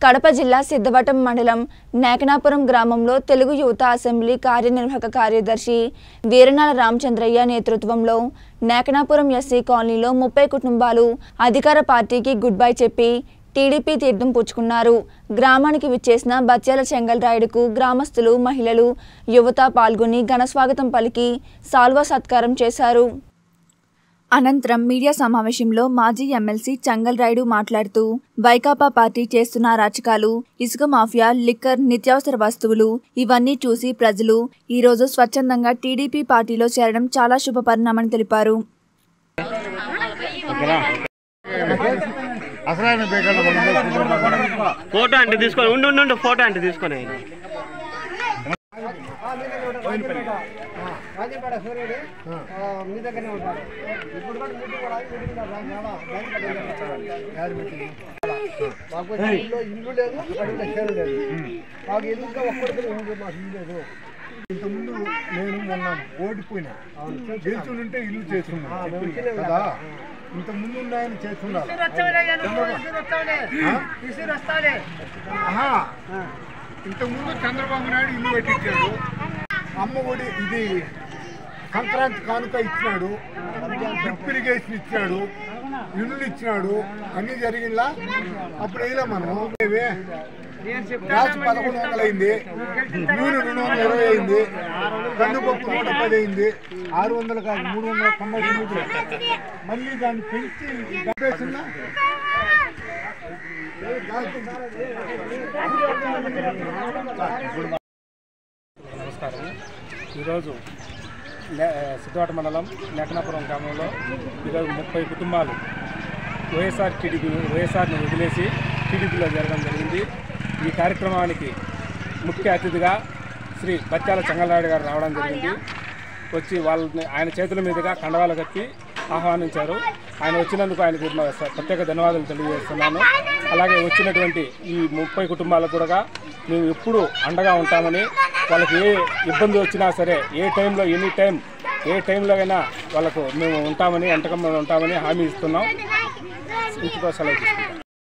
కడప జిల్లా సిద్ధవటం మండలం నేకనాపురం గ్రామంలో తెలుగు యువత అసెంబ్లీ కార్యనిర్వాహక కార్యదర్శి వీరనాల రామచంద్రయ్య నేతృత్వంలో నేకనాపురం ఎస్సీ కాలనీలో ముప్పై కుటుంబాలు అధికార పార్టీకి గుడ్ బై చెప్పి టీడీపీ తీర్థం పుచ్చుకున్నారు గ్రామానికి విచ్చేసిన బత్యాల చెంగల్ రాయుడుకు గ్రామస్తులు మహిళలు యువత పాల్గొని ఘనస్వాగతం పలికి సాల్వా సత్కారం చేశారు అనంతరం మీడియా సమావేశంలో మాజీ ఎమ్మెల్సీ చంగల్ రాయుడు మాట్లాడుతూ వైకాపా పార్టీ చేస్తున్న అరాచకాలు ఇసుక మాఫియా లిక్కర్ నిత్యావసర వస్తువులు ఇవన్నీ చూసి ప్రజలు ఈ రోజు స్వచ్ఛందంగా టీడీపీ పార్టీలో చేరడం చాలా శుభ పరిణామని తెలిపారు అసలు ఆయన బేకాడ ఫోటో అంటే తీసుకొని ఉండు ఉండు, ఉండు ఫోటో అంటే తీసుకొని రాజీపేట సూర్యుడు ఆ, మీ దగ్గరనే ఉంటాడు ఇప్పుడు కూడా మీటింగ్ కూడా మీటింగ్ కూడా రాంగాల బ్యాంక్ మాకు ఇల్లు ఇల్లు లేదు అక్కడ చేరు లేదు మాకు ఎందుకు ఒక్కడికి ఇల్లు మాకు ఇల్లు లేదు ఇంతకుముందు నేను మొన్న ఓడిపోయినా గెలుచుంటే ఇల్లు చేసుకున్నా కదా ఇంత ముందు ఉన్న ఆయన చేసుకున్నారు ఇంతకుముందు చంద్రబాబు నాయుడు ఇల్లు పెట్టించాడు అమ్మ ఒడి ఇది సంక్రాంతి కానుక ఇచ్చినాడు డ్రిప్ ఇరిగేషన్ ఇచ్చినాడు ఇల్లు ఇచ్చినాడు అన్ని జరిగిందా అప్పుడు వేయలే మనం ఏవే? గ్యాస్ పదకొండు వందలు అయింది నూనె రెండు వందల ఇరవై అయింది కందిపప్పు నూట పది అయింది ఆరు వందలు కాదు మూడు వందల తొంభై తొమ్మిది మళ్ళీ దాన్ని పెంచి డబ్బేసిందా నమస్కారం ఈరోజు నే- సిద్ధవట మండలం నేకనాపురం గ్రామంలో ఈరోజు ముప్పై కుటుంబాలు వైఎస్ఆర్ టీడీపీ వైఎస్ఆర్ని వదిలేసి టీడీపీలో చేరడం జరిగింది ఈ కార్యక్రమానికి ముఖ్య అతిథిగా శ్రీ బత్యాల చెంగలరాయుడు గారు రావడం జరిగింది వచ్చి వాళ్ళని ఆయన చేతుల మీదుగా కండవాలు కట్టి ఆహ్వానించారు ఆయన వచ్చినందుకు ఆయనకు మా స- ప్రత్యేక ధన్యవాదాలు తెలియజేస్తున్నాను అలాగే వచ్చినటువంటి ఈ ముప్పై కుటుంబాలకు కూడా మేము ఎప్పుడూ అండగా ఉంటామని వాళ్ళకి ఏ ఇబ్బంది వచ్చినా సరే ఏ టైంలో ఎనీ టైం ఏ టైంలో అయినా వాళ్ళకు మేము ఉంటామని ఎంతకం ఉంటామని హామీ ఇస్తున్నాం ఇంటికో సెలవు తీసుకుంటాం